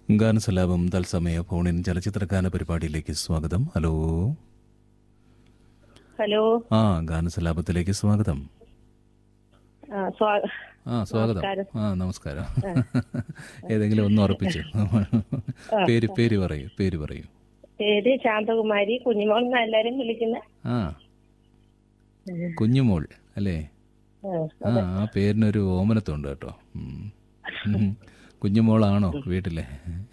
ഗാനസലാപം തത്സമയ ഫോണിൻ ചലച്ചിത്രഗാന പരിപാടിയിലേക്ക് സ്വാഗതം ഹലോ ഹലോ ആ ഗാനസലാപത്തിലേക്ക് സ്വാഗതം ആ, സ്വാ- ആ സ്വാഗതം നമസ്കാരം. ആ നമസ്കാരം ഏതെങ്കിലും ഒന്ന് ഉറപ്പിച്ചു പേര് പേര് പറയൂ പേര് പറയൂ പേര് ശാന്തകുമാരി കുഞ്ഞുമോൾ എന്നാ എല്ലാരും വിളിക്കുന്ന ആ കുഞ്ഞുമോൾ അല്ലേ ആ ആ പേരിനൊരു ഓമനത്തുണ്ട് കേട്ടോ ഉം. ഉം. കുഞ്ഞുമോളാണോ വീട്ടിലെ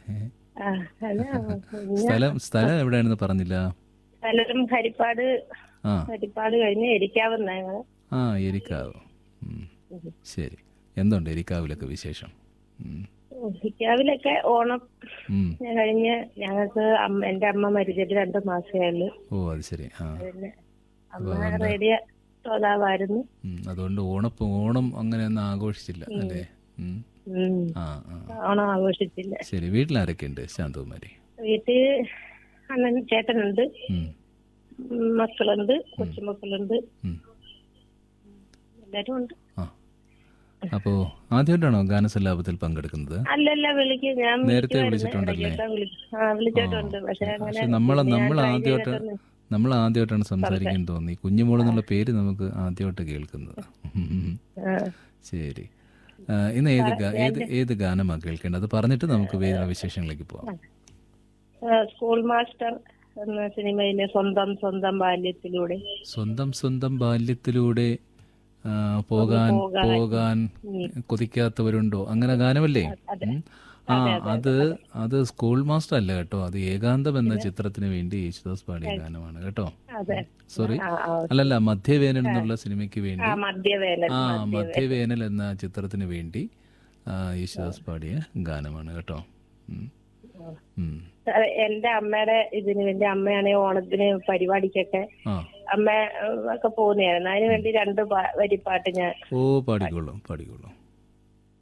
സ്ഥലം സ്ഥലം എവിടെയാണെന്ന് പറഞ്ഞില്ല സ്ഥലം ഹരിപ്പാട് ആ ഹരിപ്പാട് കഴിഞ്ഞ് എരിക്കാവുന്ന ഞങ്ങള് ആ എരിക്കാവ് ഉം. ശരി എന്തുണ്ട് എരിക്കാവിലൊക്കെ വിശേഷം ഉം. എരിക്കാവിലൊക്കെ ഓണം ഉം. ഞാൻ കഴിഞ്ഞ് ഞങ്ങൾക്ക് അമ്മ എന്റെ അമ്മ മരിച്ചിട്ട് രണ്ടു മാസമേ ഉള്ളു ഓ അത് ശരി ആ പിന്നെ അമ്മ റേഡിയോ ശ്രോതാവായിരുന്നു ഉം. അതുകൊണ്ട് ഓണപ്പ് ഓണം അങ്ങനെ ഒന്നും ആഘോഷിച്ചില്ല അല്ലേ ഉം. ഉം. ആ ആ ഓണം ആഘോഷിച്ചില്ല ശരി വീട്ടിലാരൊക്കെ ഉണ്ട് ശാന്തകുമാരി വീട്ടിൽ അണ്ണൻ ചേട്ടനുണ്ട് ഉം. ഉം, മക്കളുണ്ട് കൊച്ചുമക്കളുണ്ട് ഉം. എല്ലാരും ഉണ്ട് ആ അപ്പോ ആദ്യമായിട്ടാണോ ഗാനസല്ലാപത്തിൽ പങ്കെടുക്കുന്നത് അല്ലല്ല വിളിക്കും ഞാൻ നേരത്തെ വിളിക്കുമായിരുന്നു. വിളിച്ചിട്ടുണ്ടല്ലേ? ഇടയ്ക്കൊക്കെ വിളി- ആ വിളിച്ചിട്ടുണ്ട് പക്ഷെ അങ്ങനെ പക്ഷെ നമ്മൾ പിന്നെ ഞാൻ നമ്മൾ try ആദ്യമായിട്ട് ചെയ്തിട്ടൊന്നും- നമ്മൾ ആദ്യമായിട്ടാണ് സംസാരിക്കാൻ തോന്നി കുഞ്ഞുമോൾ എന്നുള്ള പേര് നമുക്ക് ആദ്യമായിട്ട് കേൾക്കുന്നത് ഉം. ആ. ശരി ആ, ഇന്ന് ഏത് ഗാ- ഏത് ഏത് ഗാനമാണ് കേൾക്കേണ്ടത് അത് പറഞ്ഞിട്ട് നമുക്ക് വേറെ വിശേഷങ്ങളിലേക്ക് പോവാം ആ, സ്കൂൾ മാസ്റ്റർ എന്ന സിനിമയിലെ സ്വന്തം സ്വന്തം ബാല്യത്തിലൂടെ സ്വന്തം സ്വന്തം ബാല്യത്തിലൂടെ ആ, പോകാൻ പോകാൻ കൊതിക്കാത്തവരുണ്ടോ അങ്ങനെ ഗാനമല്ലേ ഉം. ആ അത് അത് സ്കൂൾ മാസ്റ്റർ അല്ല കേട്ടോ അത് ഏകാന്തം എന്ന ചിത്രത്തിന് വേണ്ടി യേശുദാസ് പാടിയ ഗാനമാണ് കേട്ടോ അതെ സോറി ആ, ആ. അല്ലല്ല മധ്യവേനൽ എന്നുള്ള സിനിമയ്ക്ക് വേണ്ടി ആ മധ്യവേനൽ ആ മധ്യവേനൽ എന്ന ചിത്രത്തിന് വേണ്ടി ആ, യേശുദാസ് പാടിയ ഗാനമാണ് കേട്ടോ ഉം. ഉം. സാറേ, എന്റെ അമ്മയുടെ ഇതിന് വേണ്ടി അമ്മയാണെങ്കിൽ ഓണത്തിന് പരിപാടിക്കൊക്കെ ആ അമ്മ ഏഹ്, ഒക്കെ പോകുന്നതായിരുന്നു അതിന് വേണ്ടി രണ്ട് പാ- വരിപ്പാട്ട് ഞാൻ ഓ പാടിക്കോളൂ പാടിക്കോളൂ